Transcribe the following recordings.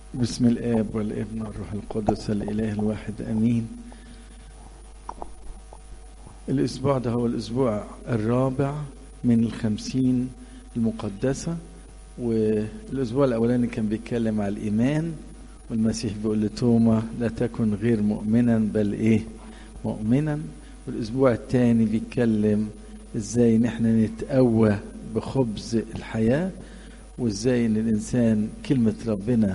بسم الآب والابن والروح القدس الإله الواحد أمين الأسبوع ده هو الأسبوع الرابع من الخمسين المقدسة والأسبوع الأولاني كان بيتكلم على الإيمان والمسيح بيقول لتوما لا تكن غير مؤمنا بل إيه مؤمنا والأسبوع الثاني بيتكلم إزاي نحن نتقوى بخبز الحياة وإزاي إن الإنسان كلمة ربنا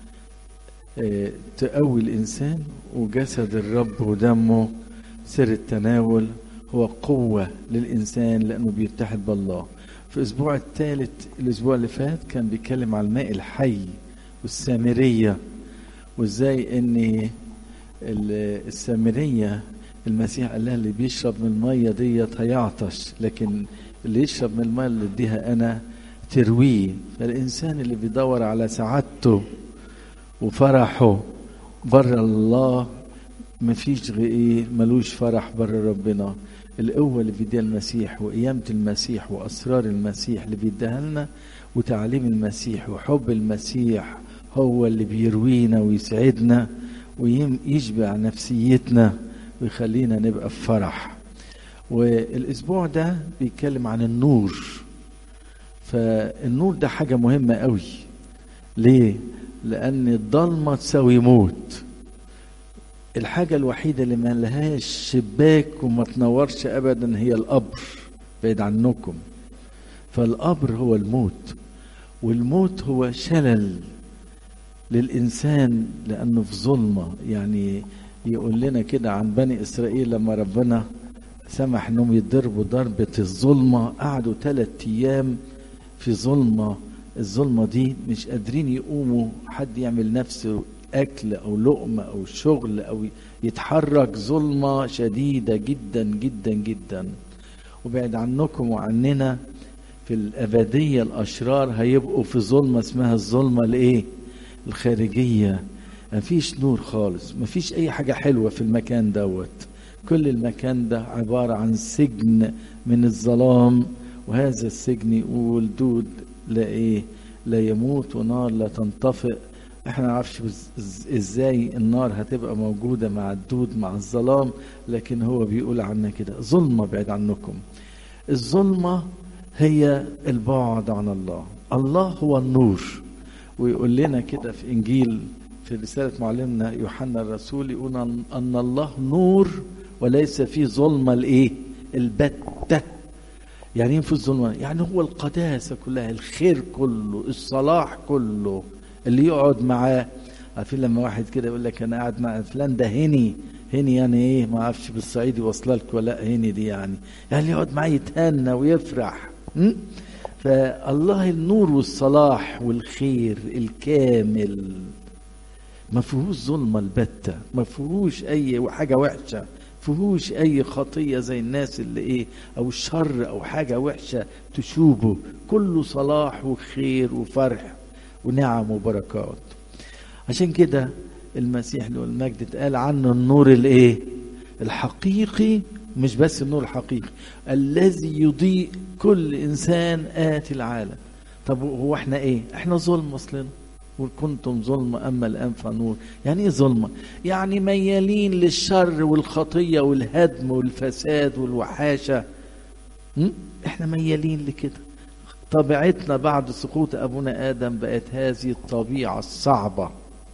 تقوي الإنسان وجسد الرب ودمه سر التناول هو قوة للإنسان لأنه بيتحد بالله في الأسبوع الثالث الأسبوع اللي فات كان بيتكلم على الماء الحي والسامرية وإزاي إن السامرية المسيح قال لها اللي بيشرب من المية ديت هيعطش لكن اللي يشرب من المية اللي اديها أنا ترويه فالإنسان اللي بيدور على سعادته وفرحه بره الله مفيش غير ايه ملوش فرح بره ربنا القوه اللي بيديها المسيح وقيامه المسيح واسرار المسيح اللي بيديها لنا وتعليم المسيح وحب المسيح هو اللي بيروينا ويسعدنا ويشبع نفسيتنا ويخلينا نبقى في فرح والاسبوع ده بيتكلم عن النور فالنور ده حاجه مهمه قوي ليه لأن الضلمة تساوي موت الحاجة الوحيدة اللي ما لهاش شباك وما تنورش أبدا هي القبر بعيد عنكم فالقبر هو الموت والموت هو شلل للإنسان لأنه في ظلمة يعني يقول لنا كده عن بني إسرائيل لما ربنا سمح انهم يضربوا ضربة الظلمة قعدوا ثلاثة أيام في ظلمة الظلمه دي مش قادرين يقوموا حد يعمل نفسه اكل او لقمه او شغل او يتحرك ظلمه شديده جدا جدا جدا وبعد عنكم وعننا في الابديه الاشرار هيبقوا في ظلمه اسمها الظلمه الايه الخارجيه مفيش نور خالص مفيش اي حاجه حلوه في المكان دوت كل المكان ده عباره عن سجن من الظلام وهذا السجن يقول دود لا ايه لا يموت ونار لا تنطفئ احنا نعرفش ازاي النار هتبقى موجودة مع الدود مع الظلام لكن هو بيقول عنا كده ظلمة بعيد عنكم الظلمة هي البعد عن الله الله هو النور ويقول لنا كده في انجيل في رسالة معلمنا يوحنا الرسول يقول ان الله نور وليس فيه ظلمة الايه البتة يعني ايه في الظلمة يعني هو القداسة كلها الخير كله الصلاح كله اللي يقعد معاه عارفين لما واحد كده يقول لك انا قاعد مع فلان ده هني هني يعني ايه ما اعرفش بالصعيدي واصله لك ولا هني دي يعني يعني يقعد معاه يتهنى ويفرح م? فالله النور والصلاح والخير الكامل ما فيهوش ظلمه البته ما فيهوش اي حاجه وحشه فيهوش اي خطيه زي الناس اللي ايه او شر او حاجه وحشه تشوبه كله صلاح وخير وفرح ونعم وبركات عشان كده المسيح له المجد اتقال عنه النور الايه الحقيقي مش بس النور الحقيقي الذي يضيء كل انسان اتي العالم طب هو احنا ايه احنا ظلم اصلنا وكنتم ظلمة أما الآن فنور يعني إيه ظلمة يعني ميالين للشر والخطية والهدم والفساد والوحاشة م? إحنا ميالين لكده طبيعتنا بعد سقوط أبونا آدم بقت هذه الطبيعة الصعبة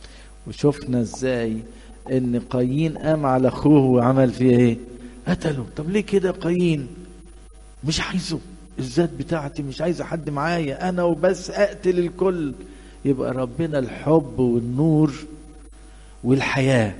وشفنا إزاي إن قايين قام على أخوه وعمل فيه إيه قتله طب ليه كده قايين مش عايزه الذات بتاعتي مش عايزة حد معايا أنا وبس أقتل الكل يبقى ربنا الحب والنور والحياة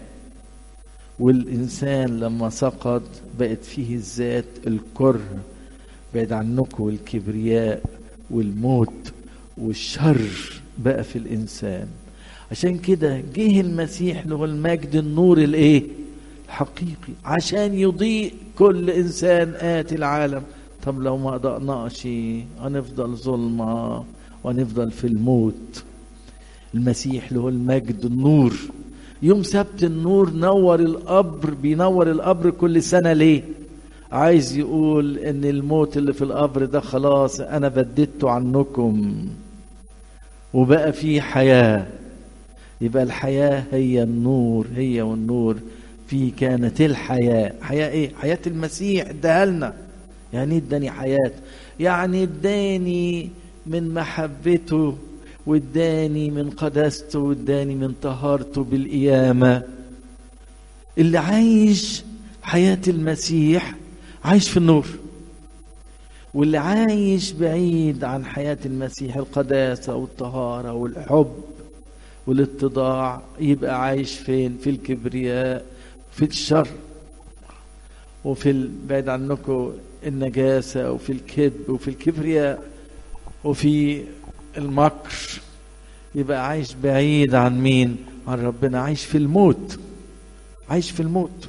والإنسان لما سقط بقت فيه الذات الكره بعد عنكم والكبرياء والموت والشر بقى في الإنسان عشان كده جه المسيح له المجد النور الايه الحقيقي عشان يضيء كل انسان اتي العالم طب لو ما ضقناش هنفضل ظلمه ونفضل في الموت المسيح له المجد النور يوم سبت النور نور القبر بينور القبر كل سنة ليه عايز يقول ان الموت اللي في القبر ده خلاص انا بددته عنكم وبقى فيه حياة يبقى الحياة هي النور هي والنور في كانت الحياة حياة ايه حياة المسيح اداها لنا يعني اداني حياة يعني اداني من محبته واداني من قداسته واداني من طهارته بالقيامة اللي عايش حياة المسيح عايش في النور واللي عايش بعيد عن حياة المسيح القداسة والطهارة والحب والاتضاع يبقى عايش فين في الكبرياء في الشر وفي بعيد عنكم النجاسة وفي الكذب وفي الكبرياء وفي المكر يبقى عايش بعيد عن مين عن ربنا عايش في الموت عايش في الموت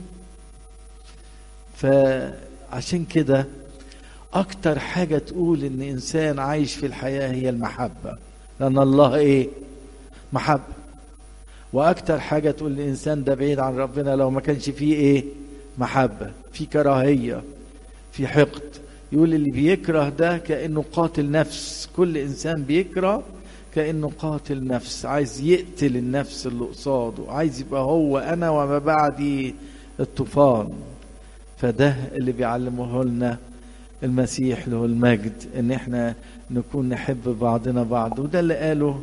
فعشان كده اكتر حاجة تقول ان انسان عايش في الحياة هي المحبة لان الله ايه محبة واكتر حاجة تقول الانسان ده بعيد عن ربنا لو ما كانش فيه ايه محبة في كراهية في حقد يقول اللي بيكره ده كأنه قاتل نفس كل انسان بيكره كأنه قاتل نفس عايز يقتل النفس اللي قصاده عايز يبقى هو انا وما بعدي الطوفان فده اللي بيعلمه لنا المسيح له المجد ان احنا نكون نحب بعضنا بعض وده اللي قاله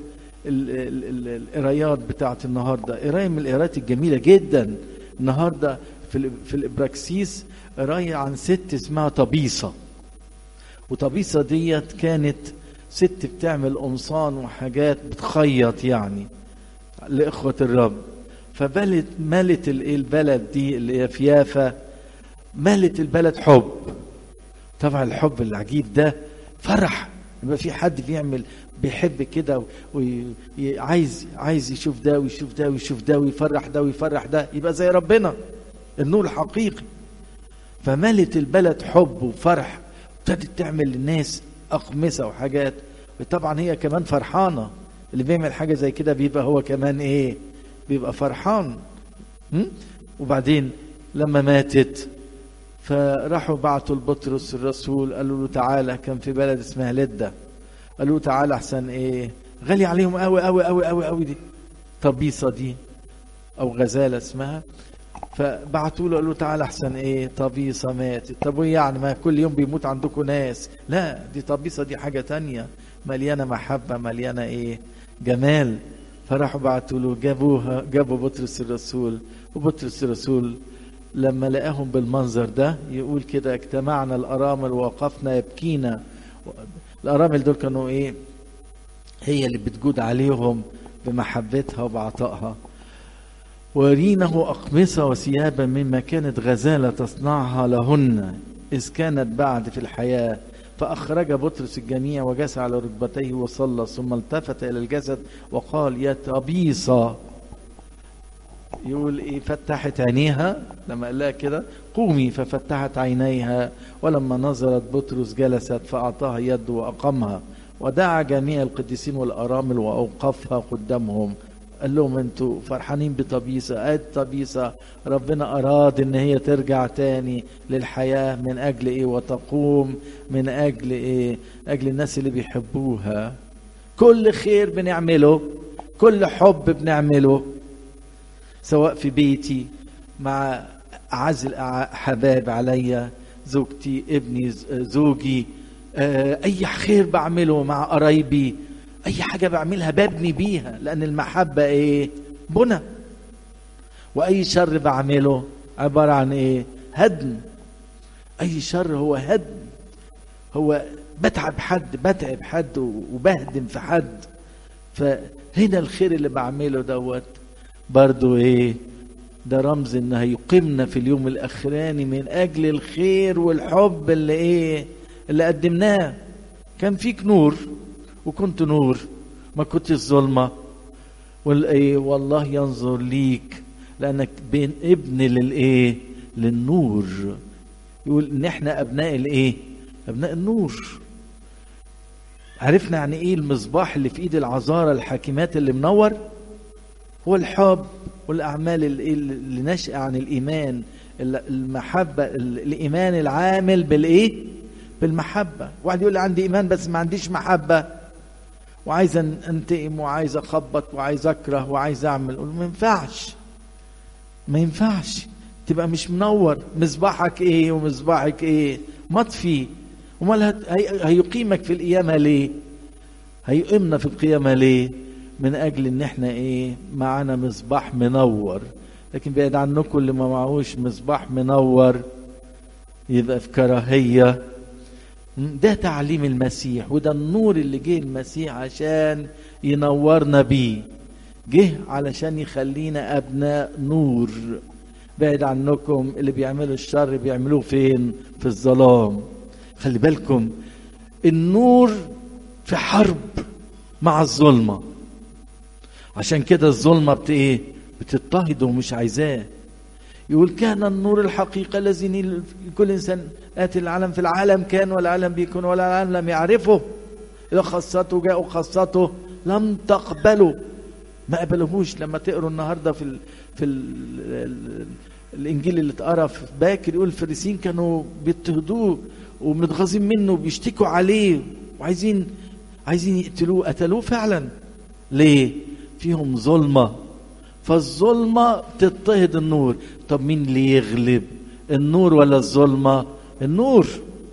القرايات بتاعت النهارده قرايه من القرايات الجميله جدا النهارده في في الابراكسيس قرايه عن ست اسمها طبيصه وطبيصه ديت كانت ست بتعمل قمصان وحاجات بتخيط يعني لاخوه الرب فبلت ملت البلد دي اللي هي في يافا ملت البلد حب طبعا الحب العجيب ده فرح يبقى في حد بيعمل بيحب كده وعايز عايز يشوف ده ويشوف ده ويشوف ده ويفرح ده ويفرح ده يبقى زي ربنا النور الحقيقي فملت البلد حب وفرح ابتدت تعمل للناس أقمصة وحاجات طبعا هي كمان فرحانة اللي بيعمل حاجة زي كده بيبقى هو كمان ايه بيبقى فرحان م? وبعدين لما ماتت فراحوا بعتوا لبطرس الرسول قالوا له تعالى كان في بلد اسمها لده قالوا له تعالى احسن ايه غالي عليهم قوي قوي قوي قوي قوي دي طبيصه دي او غزاله اسمها فبعتوا له قالوا له تعالى احسن ايه طبيصه ماتت طب وايه يعني ما كل يوم بيموت عندكم ناس لا دي طبيصه دي حاجه تانية مليانه محبه مليانه ايه جمال فراحوا بعتوا له جابوها جابوا بطرس الرسول وبطرس الرسول لما لقاهم بالمنظر ده يقول كده اجتمعنا الارامل ووقفنا يبكينا الارامل دول كانوا ايه هي اللي بتجود عليهم بمحبتها وبعطائها ورينه أقمصة وثيابا مما كانت غزالة تصنعها لهن إذ كانت بعد في الحياة فأخرج بطرس الجميع وجلس على ركبتيه وصلى ثم التفت إلى الجسد وقال يا طبيصة يقول ايه فتحت عينيها لما قال لها كده قومي ففتحت عينيها ولما نظرت بطرس جلست فأعطاها يد وأقامها ودعا جميع القديسين والأرامل وأوقفها قدامهم قال لهم انتوا فرحانين بطبيسة قد طبيسة ربنا أراد إن هي ترجع تاني للحياة من أجل إيه وتقوم من أجل إيه أجل الناس اللي بيحبوها كل خير بنعمله كل حب بنعمله سواء في بيتي مع أعز الحباب عليا زوجتي ابني زوجي أي خير بعمله مع قرايبي اي حاجه بعملها ببني بيها لان المحبه ايه بنى واي شر بعمله عباره عن ايه هدم اي شر هو هدم هو بتعب حد بتعب حد وبهدم في حد فهنا الخير اللي بعمله دوت برضو ايه ده رمز ان هيقيمنا في اليوم الاخراني من اجل الخير والحب اللي ايه اللي قدمناه كان فيك نور وكنت نور ما كنتش ظلمة والله ينظر ليك لأنك بين ابن للإيه للنور يقول إن إحنا أبناء الإيه أبناء النور عرفنا يعني إيه المصباح اللي في إيد العذارى الحاكمات اللي منور هو الحب والأعمال اللي نشأ عن الإيمان المحبة الإيمان العامل بالإيه بالمحبة واحد يقول لي عندي إيمان بس ما عنديش محبة وعايز انتقم وعايز اخبط وعايز اكره وعايز اعمل قول ما ينفعش ما ينفعش تبقى مش منور مصباحك ايه ومصباحك ايه مطفي امال هي... هيقيمك في القيامه ليه هيقيمنا في القيامه ليه من اجل ان احنا ايه معانا مصباح منور لكن بعيد عنكم اللي ما معهوش مصباح منور يبقى في كراهيه ده تعليم المسيح وده النور اللي جه المسيح عشان ينورنا بيه جه علشان يخلينا ابناء نور بعد عنكم اللي بيعملوا الشر بيعملوه فين في الظلام خلي بالكم النور في حرب مع الظلمه عشان كده الظلمه بت ايه بتضطهده ومش عايزاه يقول كان النور الحقيقة الذي كل إنسان آتي العالم في العالم كان والعالم بيكون ولا العالم لم يعرفه إذا خاصته جاءوا خاصته لم تقبلوا ما قبلوهوش لما تقروا النهارده في ال في ال ال الانجيل اللي اتقرا في باكر يقول الفريسين كانوا بيضطهدوه ومتغاظين منه وبيشتكوا عليه وعايزين عايزين يقتلوه قتلوه فعلا ليه؟ فيهم ظلمه فالظلمة تضطهد النور طب مين اللي يغلب النور ولا الظلمة النور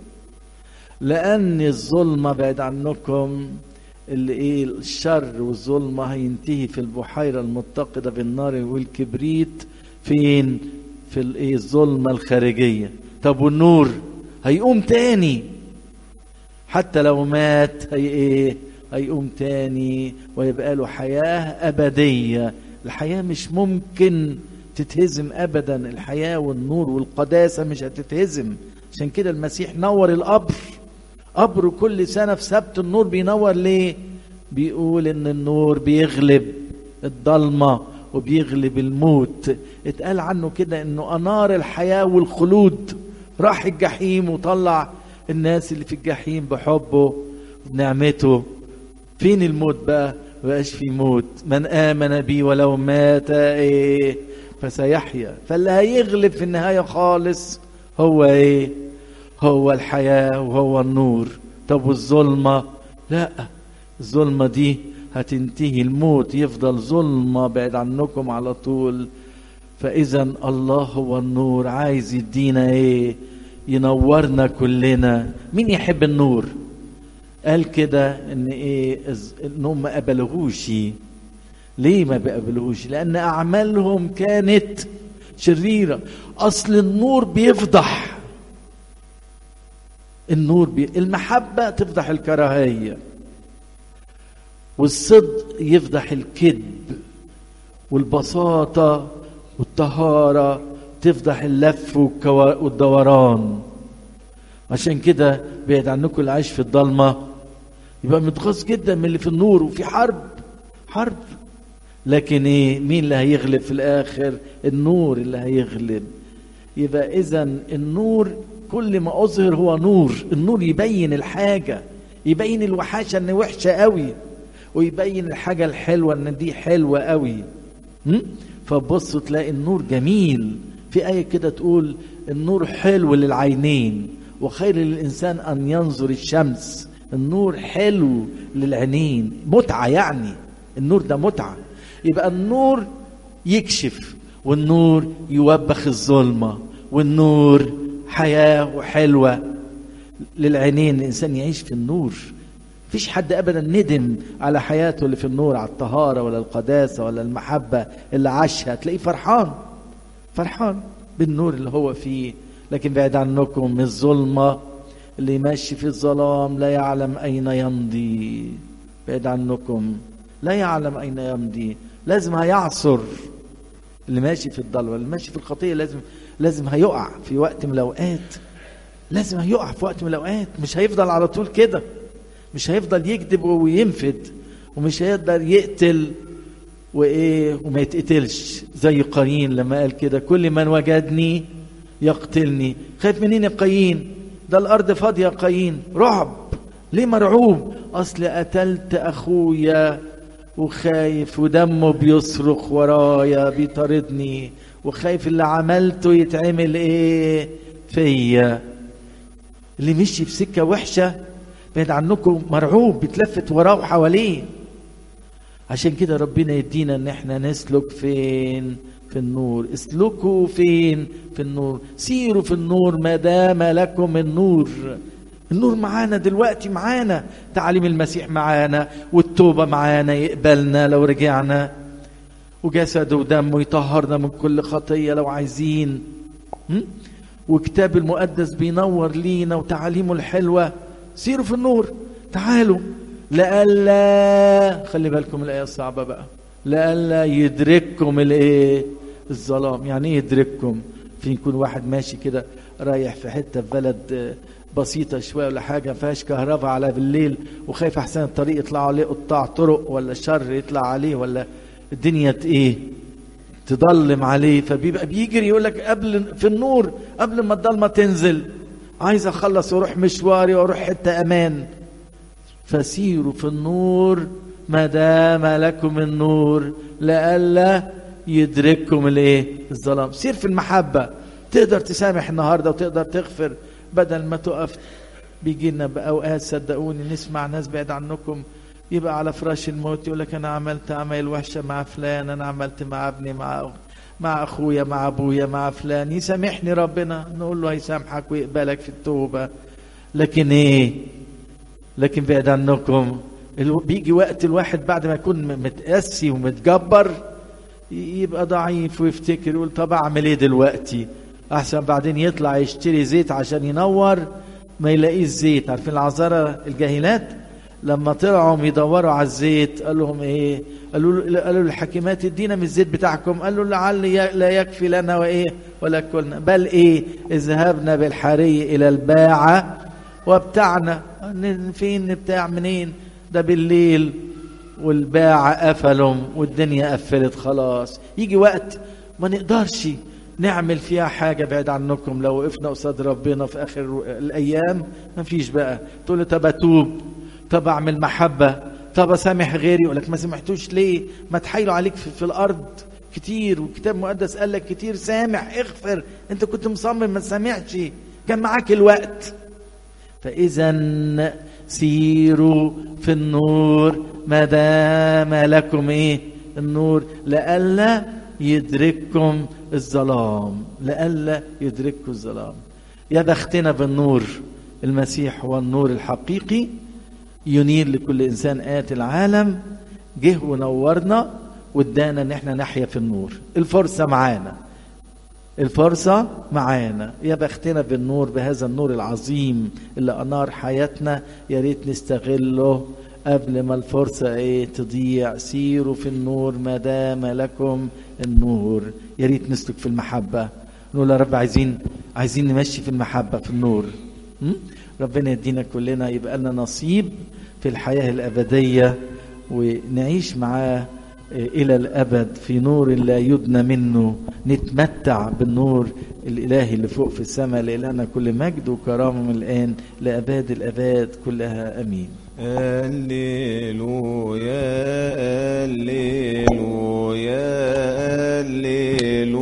لأن الظلمة بعد عنكم اللي ايه الشر والظلمة هينتهي في البحيرة المتقدة بالنار والكبريت فين في الايه الظلمة الخارجية طب والنور هيقوم تاني حتى لو مات هي ايه هيقوم تاني ويبقى له حياة أبدية الحياة مش ممكن تتهزم أبدا الحياة والنور والقداسة مش هتتهزم عشان كده المسيح نور القبر قبر كل سنة في سبت النور بينور ليه بيقول ان النور بيغلب الضلمة وبيغلب الموت اتقال عنه كده انه انار الحياة والخلود راح الجحيم وطلع الناس اللي في الجحيم بحبه بنعمته فين الموت بقى بقاش في موت من آمن بي ولو مات إيه فسيحيا فاللي هيغلب في النهاية خالص هو إيه هو الحياة وهو النور طب والظلمة لا الظلمة دي هتنتهي الموت يفضل ظلمة بعد عنكم على طول فإذا الله هو النور عايز يدينا إيه ينورنا كلنا مين يحب النور قال كده ان ايه انهم ما قبلوهوش ليه ما بيقبلوهوش لان اعمالهم كانت شريره اصل النور بيفضح النور بي... المحبه تفضح الكراهيه والصدق يفضح الكذب والبساطه والطهاره تفضح اللف والدوران عشان كده بعيد عنكم اللي عايش في الضلمه يبقى متغاظ جدا من اللي في النور وفي حرب حرب لكن ايه مين اللي هيغلب في الاخر النور اللي هيغلب يبقى اذا النور كل ما اظهر هو نور النور يبين الحاجه يبين الوحاشه ان وحشه قوي ويبين الحاجه الحلوه ان دي حلوه قوي فبصوا تلاقي النور جميل في ايه كده تقول النور حلو للعينين وخير للإنسان أن ينظر الشمس النور حلو للعينين متعة يعني النور ده متعة يبقى النور يكشف والنور يوبخ الظلمة والنور حياة وحلوة للعينين الإنسان يعيش في النور فيش حد أبدا ندم على حياته اللي في النور على الطهارة ولا القداسة ولا المحبة اللي عاشها تلاقيه فرحان فرحان بالنور اللي هو فيه لكن بعد عنكم الظلمة اللي ماشي في الظلام لا يعلم أين يمضي بعد عنكم لا يعلم أين يمضي لازم هيعصر اللي ماشي في الضلمة اللي ماشي في الخطية لازم لازم هيقع في وقت من الأوقات لازم هيقع في وقت من الأوقات مش هيفضل على طول كده مش هيفضل يكذب وينفد ومش هيقدر يقتل وايه وما يتقتلش زي قايين لما قال كده كل من وجدني يقتلني خايف منين يا قايين ده الارض فاضيه قايين رعب ليه مرعوب اصل قتلت اخويا وخايف ودمه بيصرخ ورايا بيطاردني وخايف اللي عملته يتعمل ايه فيا اللي مشي في سكه وحشه بعيد عنكم مرعوب بيتلفت وراه وحواليه عشان كده ربنا يدينا ان احنا نسلك فين في النور اسلكوا فين في النور سيروا في النور ما دام لكم النور النور معانا دلوقتي معانا تعليم المسيح معانا والتوبة معانا يقبلنا لو رجعنا وجسده ودمه يطهرنا من كل خطية لو عايزين م? وكتاب المقدس بينور لينا وتعاليمه الحلوة سيروا في النور تعالوا لألا خلي بالكم الآية الصعبة بقى لألا يدرككم الايه الظلام يعني ايه يدرككم في يكون واحد ماشي كده رايح في حتة في بلد بسيطة شوية ولا حاجة ما فيهاش كهرباء على بالليل وخايف أحسن الطريق يطلع عليه قطاع طرق ولا شر يطلع عليه ولا الدنيا ايه تضلم عليه فبيبقى بيجري يقول لك قبل في النور قبل ما الضلمة تنزل عايز اخلص واروح مشواري واروح حتة امان فسيروا في النور ما دام لكم النور لئلا يدرككم الايه الظلام سير في المحبة تقدر تسامح النهارده وتقدر تغفر بدل ما تقف بيجي لنا باوقات صدقوني نسمع ناس بعيد عنكم يبقى على فراش الموت يقول لك انا عملت عمل وحشه مع فلان انا عملت مع ابني مع مع اخويا مع ابويا مع فلان يسامحني ربنا نقول له هيسامحك ويقبلك في التوبه لكن ايه لكن بعد عنكم بيجي وقت الواحد بعد ما يكون متقسي ومتجبر يبقى ضعيف ويفتكر يقول طب اعمل ايه دلوقتي احسن بعدين يطلع يشتري زيت عشان ينور ما يلاقيش زيت عارفين العذارى الجاهلات لما طلعوا يدوروا على الزيت قال لهم ايه قالوا قالوا للحكيمات ادينا من الزيت بتاعكم قالوا لعل لا يكفي لنا وايه ولا كلنا بل ايه اذهبنا بالحري الى الباعة وابتعنا فين بتاع منين ده بالليل والباعة قفلهم والدنيا قفلت خلاص يجي وقت ما نقدرش نعمل فيها حاجة بعيد عنكم لو وقفنا قصاد ربنا في آخر الأيام ما فيش بقى تقول له طب أتوب طب أعمل محبة طب أسامح غيري يقول لك ما سمحتوش ليه ما تحايلوا عليك في, في الأرض كتير والكتاب المقدس قال لك كتير سامح اغفر انت كنت مصمم ما تسامحش كان معاك الوقت فإذا سيروا في النور ما دام لكم ايه النور لئلا يدرككم الظلام لئلا يدرككم الظلام يا بختنا بالنور المسيح هو النور الحقيقي ينير لكل انسان آت العالم جه ونورنا وادانا ان احنا نحيا في النور الفرصه معانا الفرصة معانا يا بختنا بالنور بهذا النور العظيم اللي أنار حياتنا يا ريت نستغله قبل ما الفرصة ايه تضيع سيروا في النور ما دام لكم النور يا ريت نسلك في المحبة نقول يا رب عايزين عايزين نمشي في المحبة في النور م? ربنا يدينا كلنا يبقى لنا نصيب في الحياة الأبدية ونعيش معاه إلى الأبد في نور لا يدنى منه نتمتع بالنور الإلهي اللي فوق في السماء لإلهنا كل مجد وكرامة من الآن لأباد الأباد كلها أمين هللويا هللويا هللويا